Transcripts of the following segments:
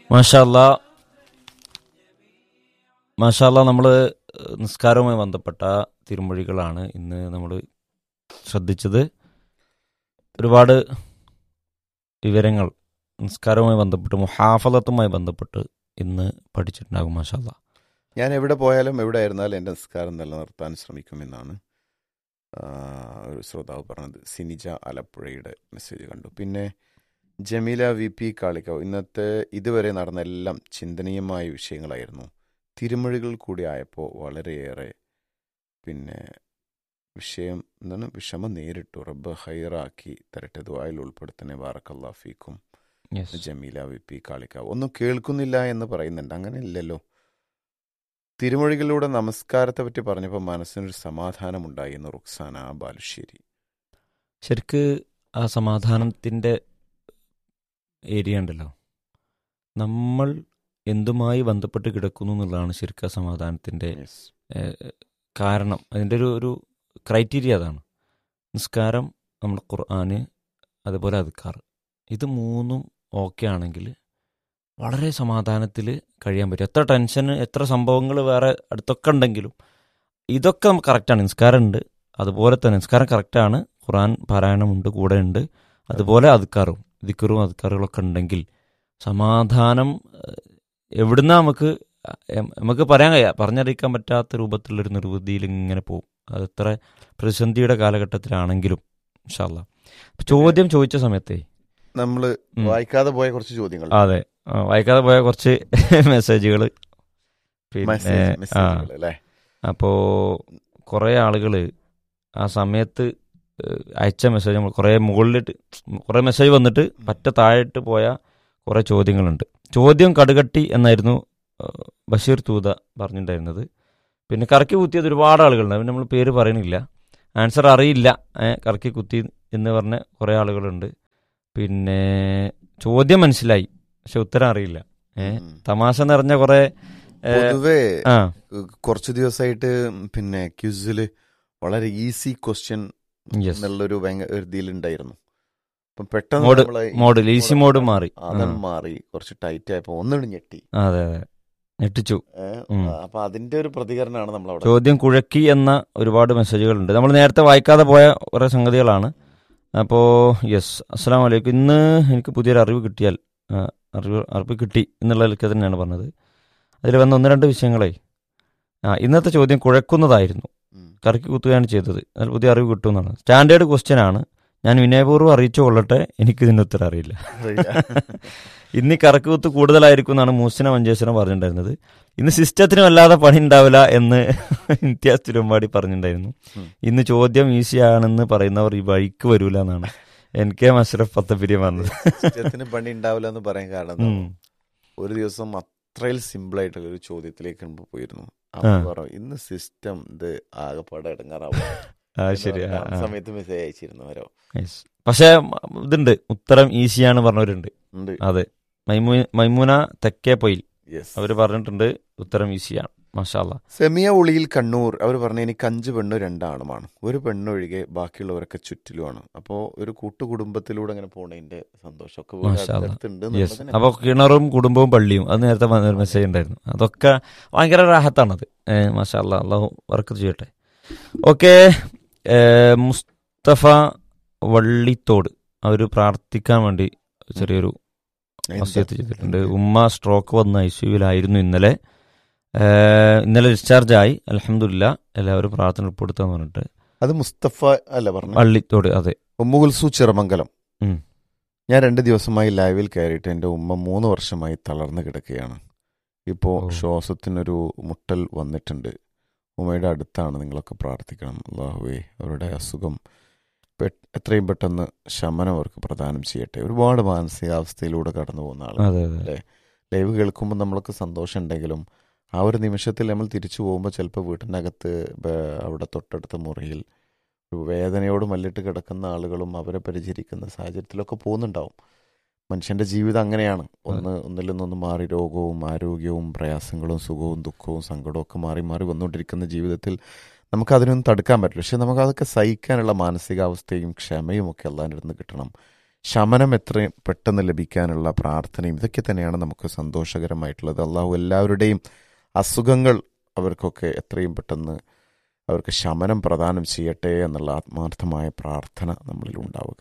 മാഷാല്ല മാഷാല്ല നമ്മൾ നിസ്കാരവുമായി ബന്ധപ്പെട്ട തിരുമൊഴികളാണ് ഇന്ന് നമ്മൾ ശ്രദ്ധിച്ചത് ഒരുപാട് വിവരങ്ങൾ നിസ്കാരവുമായി ബന്ധപ്പെട്ട് മുഹാഫലത്തുമായി ബന്ധപ്പെട്ട് ഇന്ന് പഠിച്ചിട്ടുണ്ടാകും മാഷാല്ല ഞാൻ എവിടെ പോയാലും എവിടെ ആയിരുന്നാലും എൻ്റെ നിസ്കാരം നിലനിർത്താൻ ശ്രമിക്കുമെന്നാണ് ആ, ഒരു ശ്രോതാവ് പറഞ്ഞത് സിനിജ ആലപ്പുഴയുടെ മെസ്സേജ് കണ്ടു പിന്നെ ജമീല വി പി കാളിക്കാവ് ഇന്നത്തെ ഇതുവരെ നടന്ന എല്ലാം ചിന്തനീയമായ വിഷയങ്ങളായിരുന്നു തിരുമൊഴികൾ കൂടി ആയപ്പോൾ വളരെയേറെ പിന്നെ വിഷയം എന്താണ് വിഷമം നേരിട്ടു റബ്ബ് ഹൈറാക്കി തരട്ടെ ദുആയിൽ ഉൾപ്പെടുത്തണേ ബാറക്കല്ലാ ഫീക്കും ജമീല വി പി കാളിക്കാവ് ഒന്നും കേൾക്കുന്നില്ല എന്ന് പറയുന്നുണ്ട് അങ്ങനെ ഇല്ലല്ലോ തിരുമൊഴികളിലൂടെ നമസ്കാരത്തെ പറ്റി പറഞ്ഞപ്പോൾ മനസ്സിനൊരു സമാധാനമുണ്ടായി എന്ന് റുക്സാന ബാലുശ്ശേരി ശരിക്ക് ആ സമാധാനത്തിൻ്റെ ഏരിയ ഉണ്ടല്ലോ നമ്മൾ എന്തുമായി ബന്ധപ്പെട്ട് കിടക്കുന്നു എന്നുള്ളതാണ് ശരിക്കും ആ സമാധാനത്തിൻ്റെ ഏഹ്, കാരണം അതിൻ്റെ ഒരു ഒരു ക്രൈറ്റീരിയ അതാണ് നിസ്കാരം നമ്മുടെ ഖുർആന് അതുപോലെ അതുക്കാർ ഇത് മൂന്നും ഓക്കെ ആണെങ്കിൽ വളരെ സമാധാനത്തിൽ കഴിയാൻ പറ്റും എത്ര ടെൻഷൻ എത്ര സംഭവങ്ങൾ വേറെ അടുത്തൊക്കെ ഉണ്ടെങ്കിലും ഇതൊക്കെ നമുക്ക് കറക്റ്റാണ് നിസ്കാരം ഉണ്ട് അതുപോലെ തന്നെ നിസ്കാരം കറക്റ്റാണ് ഖുർആൻ പാരായണമുണ്ട് കൂടെ ഉണ്ട് അതുപോലെ അതുക്കാറും ദിക്കറും അതുക്കാറുകളൊക്കെ ഉണ്ടെങ്കിൽ സമാധാനം ഏഹ്, എവിടുന്ന നമുക്ക് എം- നമുക്ക് പറയാൻ കഴിയാ പറഞ്ഞറിയിക്കാൻ പറ്റാത്ത രൂപത്തിലുള്ളൊരു നിർവൃതിയിൽ ഇങ്ങനെ പോകും അത് എത്ര പ്രതിസന്ധിയുടെ കാലഘട്ടത്തിലാണെങ്കിലും ഇൻഷാല്ല ചോദ്യം ചോദിച്ച സമയത്തേ നമ്മൾ ഉം. വായിക്കാതെ പോയ കുറച്ച് ചോദ്യങ്ങൾ അതെ ആ, വായിക്കാതെ പോയ കുറച്ച് മെസ്സേജുകൾ പിന്നെ മെസ്സേജ് ആ മെസ്സേജുകൾ അല്ലേ അപ്പോൾ കുറേ ആളുകൾ ആ സമയത്ത് ഏഹ്, അയച്ച മെസ്സേജ് നമ്മൾ കുറേ മുകളിലിട്ട് കുറേ മെസ്സേജ് വന്നിട്ട് പറ്റ താഴെട്ട് പോയ കുറേ ചോദ്യങ്ങളുണ്ട് ചോദ്യം കടുകട്ടി എന്നായിരുന്നു ഏഹ്, ബഷീർ തൂത പറഞ്ഞിട്ടുണ്ടായിരുന്നത് പിന്നെ കറക്കി കുത്തിയത് ഒരുപാട് ആളുകളുണ്ട് അവന് നമ്മൾ പേര് പറയണില്ല ആൻസർ അറിയില്ല ഏ, കറക്കി കുത്തി എന്ന് പറഞ്ഞ കുറേ ആളുകളുണ്ട് പിന്നെ ചോദ്യം മനസ്സിലായി പക്ഷെ ഉത്തരം അറിയില്ല ഏ ഉം. തമാശ നിറഞ്ഞ കുറേ ഏ, പൊതുവേ ആ കുറച്ച് ദിവസമായിട്ട് പിന്നെ ക്യൂസില് വളരെ ഈസി ക്വസ്റ്റ്യൻ യെസ് എന്നുള്ളൊരു ഭയങ്കര ഒരു ഇതിലുണ്ടായിരുന്നു അപ്പം പെട്ടെന്ന് മോഡ് നമ്മള് ഈ മോഡിൽ ഈസി മോഡ് മാറി അതങ്ങ് ആ. മാറി കുറച്ച് ടൈറ്റ് ആയപ്പോ ഒന്നിട്ട് ഞെട്ടി അതെ അതെ ഞെട്ടിച്ചു ഏ, ഉം. അപ്പൊ അതിന്റെ ഒരു പ്രതികരണമാണ് നമ്മൾ അവിടെ ചോദ്യം കുഴക്കി എന്ന ഒരുപാട് മെസ്സേജുകളുണ്ട് നമ്മൾ നേരത്തെ വായിക്കാതെ പോയ കുറേ സംഗതികളാണ് അപ്പോൾ യെസ് അസ്സാം വലൈക്കും ഇന്ന് എനിക്ക് പുതിയൊരു അറിവ് കിട്ടിയാൽ ആ, അറിവ് അറിവ് കിട്ടി എന്നുള്ളതിലേക്ക് തന്നെയാണ് പറഞ്ഞത് അതിൽ വന്ന ഒന്ന് രണ്ട് വിഷയങ്ങളെ ആ ഇന്നത്തെ ചോദ്യം കുഴക്കുന്നതായിരുന്നു ഉം. കറക്കി കുത്തുകയാണ് ചെയ്തത് അതിൽ പുതിയ അറിവ് കിട്ടുമെന്നാണ് സ്റ്റാൻഡേർഡ് ക്വസ്റ്റ്യൻ ആണ് ഞാൻ വിനയപൂർവ്വം അറിയിച്ചു കൊള്ളട്ടെ എനിക്ക് ഇതിൻ്റെ ഉത്തരം അറിയില്ല അറിയില്ല. ഇന്ന് ഈ കറക്ക് കുത്ത് കൂടുതലായിരിക്കും എന്നാണ് മൂസിന മഞ്ചേശ്വരം പറഞ്ഞിട്ടുണ്ടായിരുന്നത് ഇന്ന് സിസ്റ്റത്തിന് വല്ലാതെ പണി ഉണ്ടാവില്ല എന്ന് ഇംതിയാസ് തിരുമ്പാടി പറഞ്ഞിട്ടുണ്ടായിരുന്നു ഉം. ഇന്ന് ചോദ്യം ഈസി ആണെന്ന് പറയുന്നവർ ഈ വഴിക്ക് വരൂല എന്നാണ് എൻ കെ മഷറഫ് പത്തപ്പിരി പറഞ്ഞത് സിസ്റ്റത്തിന് പണി ഉണ്ടാവില്ല എന്ന് പറയാൻ കാരണം എന്താ? ഉം. ഒരു ദിവസം അത്രയിൽ സിമ്പിൾ ആയിട്ടുള്ള ഒരു ചോദ്യത്തിലേക്ക് നമ്മൾ പോയിരുന്നു ആ. അപ്പൊ പറഞ്ഞു ഇന്ന് സിസ്റ്റം ഇത് ആകെപ്പാടെ ഇടങ്ങാറാവും ആ ശരി ആ, ആ. സമയത്ത് മെസ്സേജ് അയച്ചിരുന്നു ഓരോ Yes. പക്ഷേ മ- ഇതുണ്ട് ഉത്തരം ഈസിയാണ് പറഞ്ഞവരുണ്ട് ഉണ്ട് അതെ മൈമു മൈമുന തെക്കേ പൊയിൽ യെസ് അവർ പറഞ്ഞിട്ടുണ്ട് ഉത്തരം ഈസിയാണ് മാഷാല്ല സെമിയ ഉളിയിൽ കണ്ണൂർ അവർ പറഞ്ഞ എനിക്ക് അഞ്ച് പെണ്ണും രണ്ടാണുമാണ് ഒരു പെണ്ണൊഴികെ ബാക്കിയുള്ളവരൊക്കെ ചുറ്റിലുമാണ് അപ്പോൾ ഒരു കൂട്ടുകുടുംബത്തിലൂടെ അങ്ങനെ പോണതിന്റെ സന്തോഷമൊക്കെ വീട് മാഷാ അല്ലാ. അടുത്തടുത്തുണ്ട് യെസ് എന്നുള്ളത് തന്നെ. അപ്പോൾ കിണറും കുടുംബവും പള്ളിയും അത് നേരത്തെ വന്നൊരു മെസ്സേജ് ഉണ്ടായിരുന്നു അതൊക്കെ ഭയങ്കര റാഹത്താണത് മാഷാ അല്ലാ അള്ളാഹു വർക്ക് ചെയ്യട്ടെ ഓക്കെ മുസ്തഫ വള്ളിത്തോട് അവർ പ്രാർത്ഥിക്കാൻ വേണ്ടി ചെറിയൊരു എന്താ? വസിയത്ത് ചെയ്തിട്ടുണ്ട് ഉമ്മ സ്ട്രോക്ക് വന്ന ഐ സിയുവിലായിരുന്നു ഇന്നലെ ഏഹ്, ഇന്നലെ ഡിസ്ചാർജ് ആയി അലഹമില്ല എല്ലാവരും പ്രാർത്ഥന ഉൾപ്പെടുത്താന്ന് പറഞ്ഞിട്ട് അത് മുസ്തഫ അല്ല പറഞ്ഞു വള്ളിത്തോട് അതെ ഉമ്മുകുൽസു ചിറമംഗലം ഉം. ഞാൻ രണ്ട് ദിവസമായി ലൈവിൽ കയറിയിട്ട് എൻ്റെ ഉമ്മ മൂന്ന് വർഷമായി തളർന്നു കിടക്കുകയാണ് ഇപ്പോൾ ഓ. ശ്വാസത്തിനൊരു മുട്ടൽ വന്നിട്ടുണ്ട് ഉമ്മയുടെ അടുത്താണ് നിങ്ങളൊക്കെ പ്രാർത്ഥിക്കണം അള്ളാഹുവേ അവരുടെ അസുഖം പെ- എത്രയും പെട്ടെന്ന് ശമനം അവർക്ക് പ്രദാനം ചെയ്യട്ടെ ഒരുപാട് മാനസികാവസ്ഥയിലൂടെ കടന്നു പോകുന്ന ആൾ അതെ അതെ ലൈവ് കേൾക്കുമ്പോൾ നമ്മൾക്ക് സന്തോഷം ഉണ്ടെങ്കിലും ആ ഒരു നിമിഷത്തിൽ നമ്മൾ തിരിച്ചു പോകുമ്പോൾ ചിലപ്പോൾ വീട്ടിൻ്റെ അകത്ത് ബ- അവിടെ തൊട്ടടുത്ത മുറിയിൽ ഒരു വേദനയോട് മല്ലിട്ട് കിടക്കുന്ന ആളുകളും അവരെ പരിചരിക്കുന്ന സാഹചര്യത്തിലൊക്കെ പോകുന്നുണ്ടാവും മനുഷ്യൻ്റെ ജീവിതം അങ്ങനെയാണ് ഒന്ന് ഒന്നിൽ നിന്നൊന്ന് മാറി രോഗവും ആരോഗ്യവും പ്രയാസങ്ങളും സുഖവും ദുഃഖവും സങ്കടവും ഒക്കെ മാറി മാറി വന്നുകൊണ്ടിരിക്കുന്ന ജീവിതത്തിൽ നമുക്കതിനൊന്നും തടുക്കാൻ പറ്റില്ല പക്ഷെ നമുക്കതൊക്കെ സഹിക്കാനുള്ള മാനസികാവസ്ഥയും ക്ഷമയും ഒക്കെ അള്ളാൻ്റെ അടുത്ത് നിന്ന് കിട്ടണം ശമനം എത്രയും പെട്ടെന്ന് ലഭിക്കാനുള്ള പ്രാർത്ഥനയും ഇതൊക്കെ തന്നെയാണ് നമുക്ക് സന്തോഷകരമായിട്ടുള്ളത് അള്ളാഹു എല്ലാവരുടെയും അസുഖങ്ങൾ അവർക്കൊക്കെ എത്രയും പെട്ടെന്ന് അവർക്ക് ശമനം പ്രദാനം ചെയ്യട്ടെ എന്നുള്ള ആത്മാർത്ഥമായ പ്രാർത്ഥന നമ്മളിൽ ഉണ്ടാവുക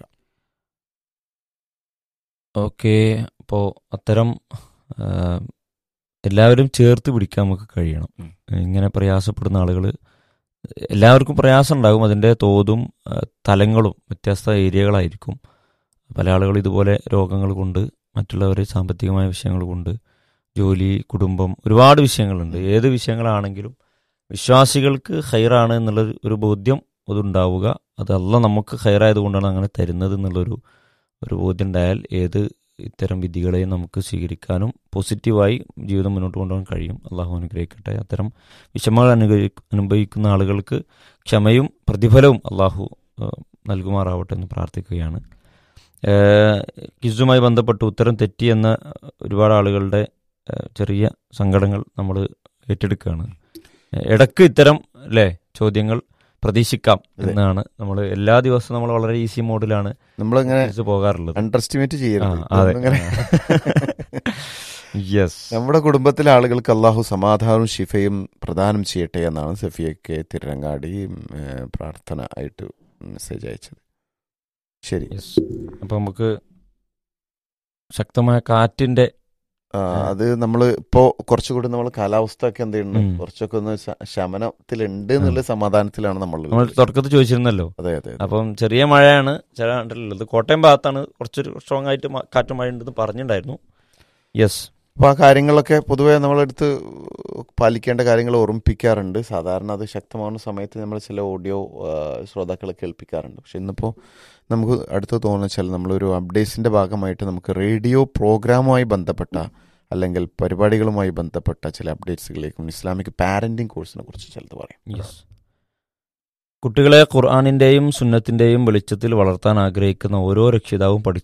ഓക്കെ അപ്പോൾ അത്തരം ആ, എല്ലാവരും ചേർത്ത് പിടിക്കാൻ നമുക്ക് കഴിയണം ഉം. ഇങ്ങനെ പ്രയാസപ്പെടുന്ന ആളുകൾ എല്ലാവർക്കും പ്രയാസം ഉണ്ടാകും അതിൻ്റെ തോതും ആ, തലങ്ങളും വ്യത്യസ്ത ഏരിയകളായിരിക്കും പല ആളുകൾ ഇതുപോലെ രോഗങ്ങൾ കൊണ്ട് മറ്റുള്ളവർ സാമ്പത്തികമായ വിഷയങ്ങൾ കൊണ്ട് ജോലി കുടുംബം ഒരുപാട് വിഷയങ്ങളുണ്ട് ഏത് വിഷയങ്ങളാണെങ്കിലും വിശ്വാസികൾക്ക് ഹൈറാണ് എന്നുള്ള ഒരു ബോധ്യം അതുണ്ടാവുക അതല്ല നമുക്ക് ഹൈറായത് കൊണ്ടാണ് അങ്ങനെ തരുന്നത് എന്നുള്ളൊരു ഒരു ബോധ്യം ഉണ്ടായാൽ ഏത് ഇത്തരം വിധികളെയും നമുക്ക് സ്വീകരിക്കാനും പോസിറ്റീവായി ജീവിതം മുന്നോട്ട് കൊണ്ടുപോകാൻ കഴിയും അള്ളാഹു അനുഗ്രഹിക്കട്ടെ അത്തരം വിഷമങ്ങൾ അനുഗ്രഹി അനുഭവിക്കുന്ന ആളുകൾക്ക് ക്ഷമയും പ്രതിഫലവും അള്ളാഹു ഏഹ്, നൽകുമാറാവട്ടെ എന്ന് പ്രാർത്ഥിക്കുകയാണ് ഏഹ്, ക്വിസുമായി ബന്ധപ്പെട്ട് ഉത്തരം തെറ്റി എന്ന ഒരുപാട് ആളുകളുടെ ഏഹ്, ചെറിയ സങ്കടങ്ങൾ നമ്മൾ ഏറ്റെടുക്കുകയാണ് ഏഹ്, ഇടയ്ക്ക് ഇത്തരം അല്ലേ ചോദ്യങ്ങൾ പ്രതീക്ഷിക്കാം അതെ. എന്നാണ് നമ്മൾ എല്ലാ ദിവസവും നമ്മൾ വളരെ ഈസി മോഡിലാണ് നമ്മളിങ്ങനെ quiz പോകാറുള്ളത് അണ്ടർ എസ്റ്റിമേറ്റ് ചെയ്യരുത് ആ, അതെ. ഇങ്ങനെ യെസ് നമ്മുടെ കുടുംബത്തിലെ ആളുകൾക്ക് അള്ളാഹു സമാധാനവും ശിഫയും പ്രദാനം ചെയ്യട്ടെ എന്നാണ് സഫിയക്ക് തിരുരങ്ങാടി ഉം, ഏഹ്, പ്രാർത്ഥന ആയിട്ട് മെസ്സേജ് അയച്ചത് ശരി യെസ് അപ്പൊ നമുക്ക് ശക്തമായ കാറ്റിന്റെ ആ, അത് നമ്മൾ ഇപ്പോ കുറച്ചുകൂടി നമ്മൾ കാലാവസ്ഥ ഒക്കെ എന്ത് ചെയ്യുന്നു ഉം. കുറച്ചൊക്കെ ഒന്ന് ശ- ശമനത്തിലുണ്ട് എന്നുള്ള സമാധാനത്തിലാണ് നമ്മൾ നമ്മൾ തുടക്കത്തിൽ ചോദിച്ചിരുന്നല്ലോ അതെ അതെ അതെ. അപ്പം ചെറിയ മഴയാണ് ചില ഉള്ളത് കോട്ടയം ഭാഗത്താണ് കുറച്ചൊരു സ്ട്രോങ് ആയിട്ട് മ- കാറ്റും മഴ ഉണ്ടെന്ന് പറഞ്ഞിട്ടുണ്ടായിരുന്നു യെസ് അപ്പൊ ആ കാര്യങ്ങളൊക്കെ പൊതുവെ നമ്മളെടുത്ത് പാലിക്കേണ്ട കാര്യങ്ങൾ ഓർമ്മിപ്പിക്കാറുണ്ട് സാധാരണ അത് ശക്തമാകുന്ന സമയത്ത് നമ്മൾ ചില ഓഡിയോ ശ്രോതാക്കളെ കേൾപ്പിക്കാറുണ്ട് പക്ഷെ ഇന്നിപ്പോൾ നമുക്ക് അടുത്ത് തോന്നുന്ന വെച്ചാൽ നമ്മളൊരു അപ്ഡേറ്റ്സിന്റെ ഭാഗമായിട്ട് നമുക്ക് റേഡിയോ പ്രോഗ്രാമുമായി ബന്ധപ്പെട്ട അല്ലെങ്കിൽ പരിപാടികളുമായി ബന്ധപ്പെട്ട ചില അപ്ഡേറ്റ്സുകളിലേക്കും ഇസ്ലാമിക് പാരന്റിംഗ് കോഴ്സിനെ കുറിച്ച് ചിലത് പറയാം യെസ് കുട്ടികളെ ഖുർആാനിന്റെയും സുന്നത്തിന്റെയും വെളിച്ചത്തിൽ വളർത്താൻ ആഗ്രഹിക്കുന്ന ഓരോ രക്ഷിതാവും പഠി